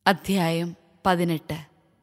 അധ്യായം പതിനെട്ട്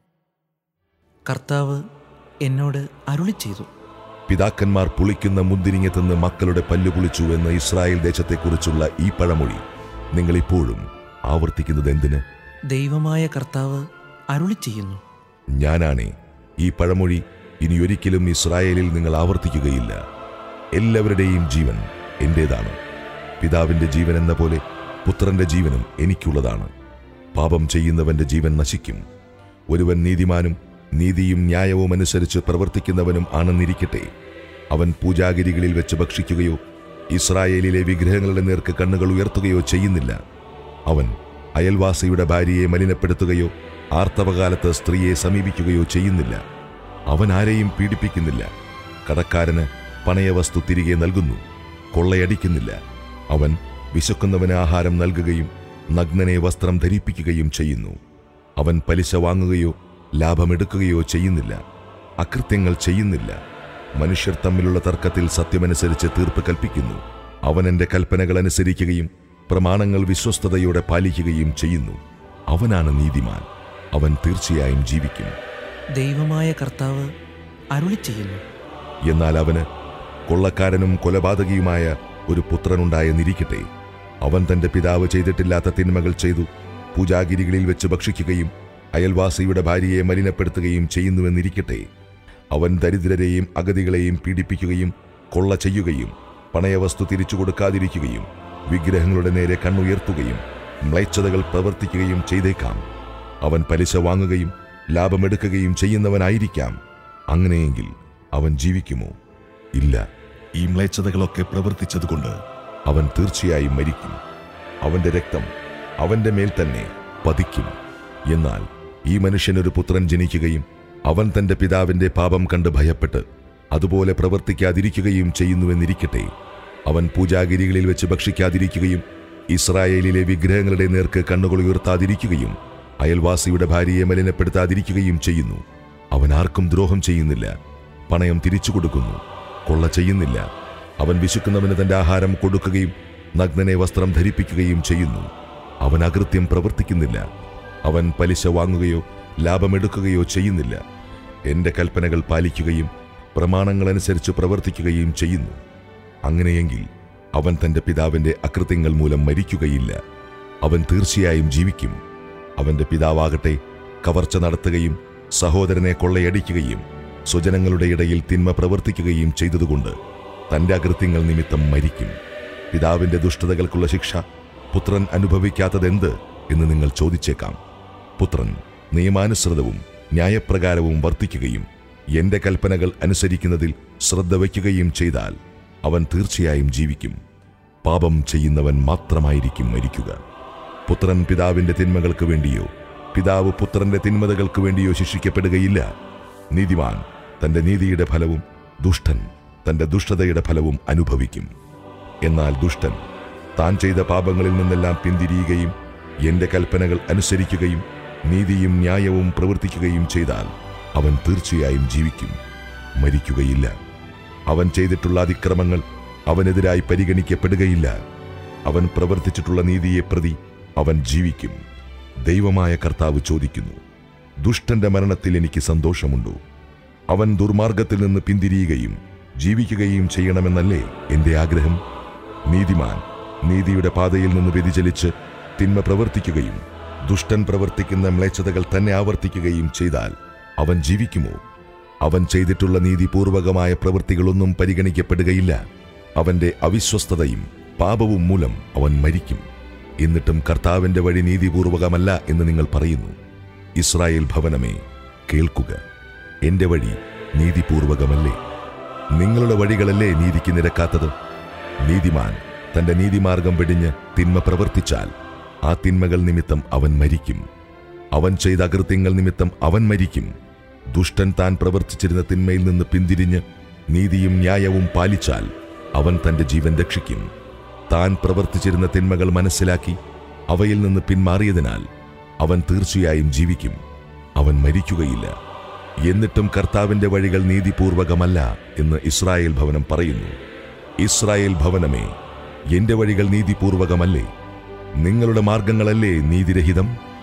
കർത്താവ് എന്നോട് അരുളി ചെയ്തു പിതാക്കന്മാർ പുളിക്കുന്ന മുന്തിരിങ്ങ തിന്ന് മക്കളുടെ പല്ലു പുളിച്ചു എന്ന ഇസ്രായേൽ ദേശത്തെക്കുറിച്ചുള്ള ഈ പഴമൊഴി നിങ്ങൾ ഇപ്പോഴും ആവർത്തിക്കുന്നത് എന്തിന് ദൈവമായ കർത്താവ് അരുളി ചെയ്യുന്നു ഞാനാണേ ഈ പഴമൊഴി ഇനി ഒരിക്കലും ഇസ്രായേലിൽ നിങ്ങൾ ആവർത്തിക്കുകയില്ല എല്ലാവരുടെയും ജീവൻ എന്റേതാണ് പിതാവിന്റെ ജീവൻ എന്ന പോലെ പുത്രന്റെ ജീവനും എനിക്കുള്ളതാണ് പാപം ചെയ്യുന്നവന്റെ ജീവൻ നശിക്കും ഒരുവൻ നീതിമാനും നീതിയും ന്യായവും അനുസരിച്ച് പ്രവർത്തിക്കുന്നവനും ആണെന്നിരിക്കട്ടെ അവൻ പൂജാഗിരികളിൽ വെച്ച് ഭക്ഷിക്കുകയോ ഇസ്രായേലിലെ വിഗ്രഹങ്ങളുടെ നേർക്ക് കണ്ണുകൾ ഉയർത്തുകയോ ചെയ്യുന്നില്ല അവൻ അയൽവാസിയുടെ ഭാര്യയെ മലിനപ്പെടുത്തുകയോ ആർത്തവകാലത്ത് സ്ത്രീയെ സമീപിക്കുകയോ ചെയ്യുന്നില്ല അവൻ ആരെയും പീഡിപ്പിക്കുന്നില്ല കടക്കാരന് പണയവസ്തു തിരികെ നൽകുന്നു കൊള്ളയടിക്കുന്നില്ല അവൻ വിശക്കുന്നവന് ആഹാരം നൽകുകയും നഗ്നനെ വസ്ത്രം ധരിപ്പിക്കുകയും ചെയ്യുന്നു അവൻ പലിശ വാങ്ങുകയോ ലാഭമെടുക്കുകയോ ചെയ്യുന്നില്ല അകൃത്യങ്ങൾ ചെയ്യുന്നില്ല മനുഷ്യർ തമ്മിലുള്ള തർക്കത്തിൽ സത്യമനുസരിച്ച് തീർപ്പ് കൽപ്പിക്കുന്നു അവൻ എന്റെ കൽപ്പനകൾ അനുസരിക്കുകയും പ്രമാണങ്ങൾ വിശ്വസ്തയോടെ പാലിക്കുകയും ചെയ്യുന്നു അവനാണ് നീതിമാൻ അവൻ തീർച്ചയായും ജീവിക്കും ദൈവമായ കർത്താവ് അരുളി ചെയ്യുന്നു എന്നാൽ അവന് കൊള്ളക്കാരനും കൊലപാതകിയുമായ ഒരു പുത്രനുണ്ടായെന്നിരിക്കട്ടെ അവൻ തന്റെ പിതാവ് ചെയ്തിട്ടില്ലാത്ത തിന്മകൾ ചെയ്തു പൂജാഗിരികളിൽ വെച്ച് ഭക്ഷിക്കുകയും അയൽവാസിയുടെ ഭാര്യയെ മലിനപ്പെടുത്തുകയും ചെയ്യുന്നുവെന്നിരിക്കട്ടെ അവൻ ദരിദ്രരെയും അഗതികളെയും പീഡിപ്പിക്കുകയും കൊള്ള ചെയ്യുകയും പണയവസ്തു തിരിച്ചു കൊടുക്കാതിരിക്കുകയും വിഗ്രഹങ്ങളുടെ നേരെ കണ്ണുയർത്തുകയും മ്ലേച്ഛതകൾ പ്രവർത്തിക്കുകയും ചെയ്തേക്കാം അവൻ പലിശ വാങ്ങുകയും ലാഭമെടുക്കുകയും ചെയ്യുന്നവനായിരിക്കാം അങ്ങനെയെങ്കിൽ അവൻ ജീവിക്കുമോ ഇല്ല ഈ മ്ലേച്ഛതകളൊക്കെ പ്രവർത്തിച്ചതുകൊണ്ട് അവൻ തീർച്ചയായും മരിക്കും അവന്റെ രക്തം അവന്റെ മേൽ തന്നെ പതിക്കും എന്നാൽ ഈ മനുഷ്യനൊരു പുത്രൻ ജനിക്കുകയും അവൻ തന്റെ പിതാവിന്റെ പാപം കണ്ട് ഭയപ്പെട്ട് അതുപോലെ പ്രവർത്തിക്കാതിരിക്കുകയും ചെയ്യുന്നുവെന്നിരിക്കട്ടെ അവൻ പൂജാഗിരികളിൽ വെച്ച് ഭക്ഷിക്കാതിരിക്കുകയും ഇസ്രായേലിലെ വിഗ്രഹങ്ങളുടെ നേർക്ക് കണ്ണുകൾ ഉയർത്താതിരിക്കുകയും അയൽവാസിയുടെ ഭാര്യയെ മലിനപ്പെടുത്താതിരിക്കുകയും ചെയ്യുന്നു അവൻ ആർക്കും ദ്രോഹം ചെയ്യുന്നില്ല പണയം തിരിച്ചു കൊടുക്കുന്നു കൊള്ള ചെയ്യുന്നില്ല അവൻ വിശക്കുന്നവന് തന്റെ ആഹാരം കൊടുക്കുകയും നഗ്നനെ വസ്ത്രം ധരിപ്പിക്കുകയും ചെയ്യുന്നു അവൻ അകൃത്യം പ്രവർത്തിക്കുന്നില്ല അവൻ പലിശ വാങ്ങുകയോ ലാഭമെടുക്കുകയോ ചെയ്യുന്നില്ല എന്റെ കൽപ്പനകൾ പാലിക്കുകയും പ്രമാണങ്ങളനുസരിച്ച് പ്രവർത്തിക്കുകയും ചെയ്യുന്നു അങ്ങനെയെങ്കിൽ അവൻ തന്റെ പിതാവിന്റെ അകൃത്യങ്ങൾ മൂലം മരിക്കുകയില്ല അവൻ തീർച്ചയായും ജീവിക്കും അവന്റെ പിതാവാകട്ടെ കവർച്ച നടത്തുകയും സഹോദരനെ കൊള്ളയടിക്കുകയും സ്വജനങ്ങളുടെ ഇടയിൽ തിന്മ പ്രവർത്തിക്കുകയും ചെയ്തതുകൊണ്ട് തന്റെ അകൃത്യങ്ങൾ നിമിത്തം മരിക്കും പിതാവിന്റെ ദുഷ്ടതകൾക്കുള്ള ശിക്ഷ പുത്രൻ അനുഭവിക്കാത്തതെന്ത് എന്ന് നിങ്ങൾ ചോദിച്ചേക്കാം പുത്രൻ നിയമാനുസൃതവും ന്യായപ്രകാരവും വർത്തിക്കുകയും എന്റെ കൽപ്പനകൾ അനുസരിക്കുന്നതിൽ ശ്രദ്ധ വയ്ക്കുകയും ചെയ്താൽ അവൻ തീർച്ചയായും ജീവിക്കും പാപം ചെയ്യുന്നവൻ മാത്രമായിരിക്കും മരിക്കുക പുത്രൻ പിതാവിന്റെ തിന്മകൾക്ക് വേണ്ടിയോ പിതാവ് പുത്രന്റെ തിന്മതകൾക്ക് വേണ്ടിയോ ശിക്ഷിക്കപ്പെടുകയില്ല നീതിമാൻ തന്റെ നീതിയുടെ ഫലവും ദുഷ്ടൻ തന്റെ ദുഷ്ടതയുടെ ഫലവും അനുഭവിക്കും എന്നാൽ ദുഷ്ടൻ താൻ ചെയ്ത പാപങ്ങളിൽ നിന്നെല്ലാം പിന്തിരിയുകയും എന്റെ കൽപ്പനകൾ അനുസരിക്കുകയും നീതിയും ന്യായവും പ്രവർത്തിക്കുകയും ചെയ്താൽ അവൻ തീർച്ചയായും ജീവിക്കും മരിക്കുകയില്ല അവൻ ചെയ്തിട്ടുള്ള അതിക്രമങ്ങൾ അവനെതിരായി പരിഗണിക്കപ്പെടുകയില്ല അവൻ പ്രവർത്തിച്ചിട്ടുള്ള നീതിയെ പ്രതി അവൻ ജീവിക്കും ദൈവമായ കർത്താവ് ചോദിക്കുന്നു ദുഷ്ടന്റെ മരണത്തിൽ എനിക്ക് സന്തോഷമുണ്ടോ അവൻ ദുർമാർഗത്തിൽ നിന്ന് പിന്തിരിയുകയും ജീവിക്കുകയും ചെയ്യണമെന്നല്ലേ എന്റെ ആഗ്രഹം നീതിമാൻ നീതിയുടെ പാതയിൽ നിന്ന് വ്യതിചലിച്ച് തിന്മ പ്രവർത്തിക്കുകയും ദുഷ്ടൻ പ്രവർത്തിക്കുന്ന മ്ലേച്ഛതകൾ തന്നെ ആവർത്തിക്കുകയും ചെയ്താൽ അവൻ ജീവിക്കുമോ അവൻ ചെയ്തിട്ടുള്ള നീതിപൂർവകമായ പ്രവൃത്തികളൊന്നും പരിഗണിക്കപ്പെടുകയില്ല അവന്റെ അവിശ്വസ്തതയും പാപവും മൂലം അവൻ മരിക്കും എന്നിട്ടും കർത്താവിന്റെ വഴി നീതിപൂർവകമല്ല എന്ന് നിങ്ങൾ പറയുന്നു ഇസ്രായേൽ ഭവനമേ കേൾക്കുക എന്റെ വഴി നീതിപൂർവകമല്ലേ നിങ്ങളുടെ വഴികളല്ലേ നീതിക്ക് നിരക്കാത്തത് നീതിമാൻ തന്റെ നീതിമാർഗം വെടിഞ്ഞ് തിന്മ പ്രവർത്തിച്ചാൽ ആ തിന്മകൾ നിമിത്തം അവൻ മരിക്കും അവൻ ചെയ്ത അകൃത്യങ്ങൾ നിമിത്തം അവൻ മരിക്കും ദുഷ്ടൻ താൻ പ്രവർത്തിച്ചിരുന്ന തിന്മയിൽ നിന്ന് പിന്തിരിഞ്ഞ് നീതിയും ന്യായവും പാലിച്ചാൽ അവൻ തന്റെ ജീവൻ രക്ഷിക്കും താൻ പ്രവർത്തിച്ചിരുന്ന തിന്മകൾ മനസ്സിലാക്കി അവയിൽ നിന്ന് പിന്മാറിയതിനാൽ അവൻ തീർച്ചയായും ജീവിക്കും അവൻ മരിക്കുകയില്ല എന്നിട്ടും കർത്താവിന്റെ വഴികൾ നീതിപൂർവകമല്ല എന്ന് ഇസ്രായേൽ ഭവനം പറയുന്നു ഇസ്രായേൽ ഭവനമേ എന്റെ വഴികൾ നീതിപൂർവകമല്ലേ നിങ്ങളുടെ മാർഗങ്ങളല്ലേ നീതിരഹിതം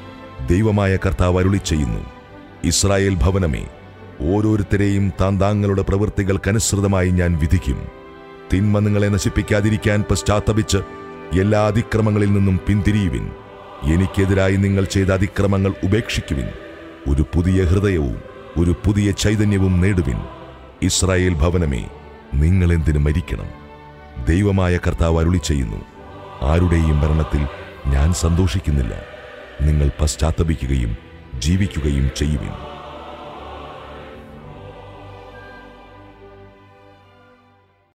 ദൈവമായ കർത്താവ് അരുളി ചെയ്യുന്നു ഇസ്രായേൽ ഭവനമേ ഓരോരുത്തരെയും താൻ താങ്കളുടെ പ്രവൃത്തികൾക്കനുസൃതമായി ഞാൻ വിധിക്കും തിന്മ നിങ്ങളെ നശിപ്പിക്കാതിരിക്കാൻ പശ്ചാത്തപിച്ച് എല്ലാ അതിക്രമങ്ങളിൽ നിന്നും പിന്തിരിയുവിൻ എനിക്കെതിരായി നിങ്ങൾ ചെയ്ത അതിക്രമങ്ങൾ ഉപേക്ഷിക്കുവിൻ ഒരു പുതിയ ഹൃദയവും ഒരു പുതിയ ചൈതന്യവും നേടുവിൻ ഇസ്രായേൽ ഭവനമേ നിങ്ങൾ എന്തിനു മരിക്കണം ദൈവമായ കർത്താവ് അരുളി ചെയ്യുന്നു ആരുടെയും മരണത്തിൽ ഞാൻ സന്തോഷിക്കുന്നില്ല നിങ്ങൾ പശ്ചാത്തപിക്കുകയും ജീവിക്കുകയും ചെയ്യുവിൻ